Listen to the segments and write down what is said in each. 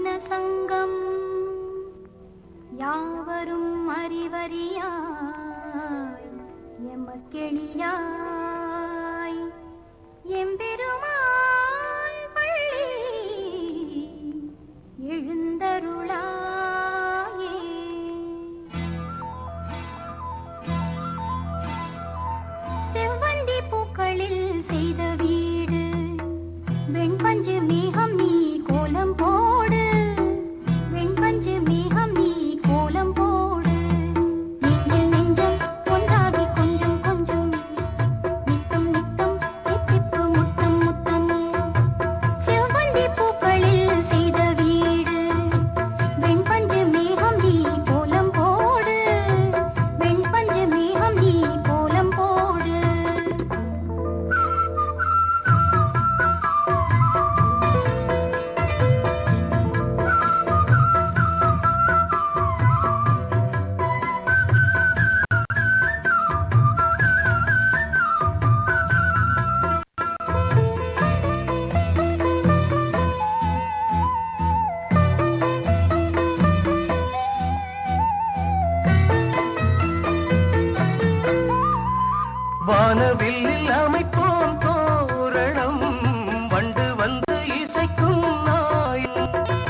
மோகன சங்கம் யாவரும் அறிவறியாய் எமக்கெளியாய் எம்பெருமாள் பள்ளி எழுந்தருளாயே செவ்வந்தி பூக்களில் செய்த வீடு வெண்பஞ்சு மேகம் நீ கோலம் போடு வெண்பஞ்சு மேகம் நீ கோலம் போடு நெஞ்சில் நெஞ்சம் ஒன்றாகி கொஞ்சம் கொஞ்சம் நித்தம் நித்தம் தித்திப்பு முத்தம் முத்தம் செவ்வந்தி பூக்களில் செய்த வீடு வெண்பஞ்சு மேகம் நீ கோலம் போடு வெண்பஞ்சு மேகம் நீ கோலம் போடு வானவில்லில் அமைப்போம் தோரணம் வண்டு வந்து இசைக்கும் நாயம்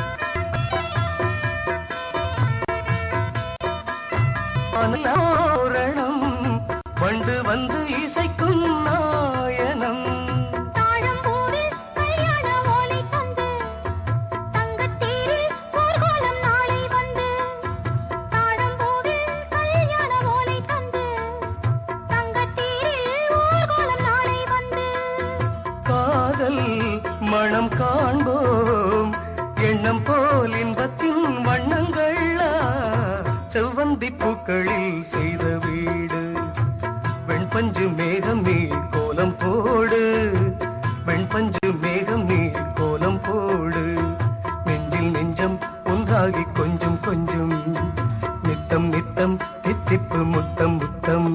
தோரணம் வண்டு வந்து இசைக்கும் நாயனம் தாழம்பூவில் கல்யாண ஓலை தந்து தங்கத்தேரில் ஊர்வலம் நாளை வந்து தாழம்பூவில் கல்யாண ஓலை தந்து தங்கத்தேரில் ஊர்வலம் நாளை வந்து காதல் மனம் காண்போம் எண்ணம் போல் இன்பத்தின் வண்ணங்கள் செவ்வந்தி பூக்களில் செய்த வீடு வெண்பஞ்சு மேகம் நீ கோலம் போடு வெண்பஞ்சு மேகம் நீ கோலம் போடு நெஞ்சில் நெஞ்சம் ஒன்றாகி கொஞ்சம் கொஞ்சம் நித்தம் நித்தம் தித்திப்பு முத்தம் முத்தம்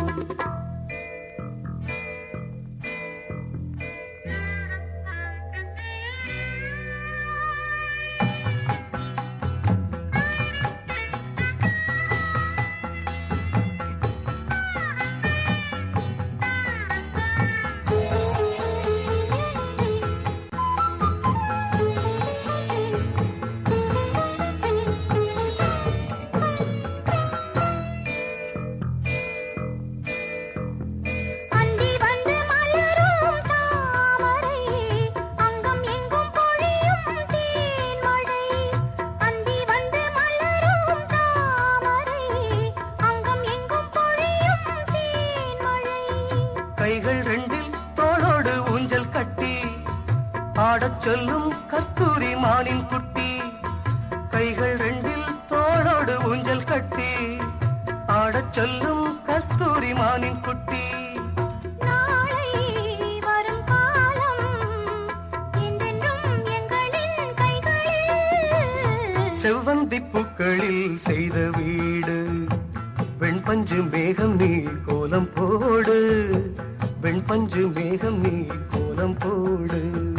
அந்தி வந்து மலரும் தாமரை அங்கம் எங்கும் பொழியும் தேன்மழை அந்தி வந்து மலரும் தாமரை அங்கம் எங்கும் பொழியும் தேன்மழை கைகள் ரெண்டில் தோளோடு ஊஞ்சல் கட்டி ஆடச் சொல்லும் கஸ்தூரி மானின் குட்டி கைகள் ரெண்டில் தோளோடு ஊஞ்சல் கட்டி ஆடச் சொல்லும் கஸ்தூரி மானின் குட்டி நாளை வரும் காலம் என்றென்றும் எங்களின் கைகளில் செவ்வந்தி பூக்களில் செய்த வீடு வெண்பஞ்சு மேகம் நீ கோலம் போடு வெண்பஞ்சு மேகம் நீ கோலம் போடு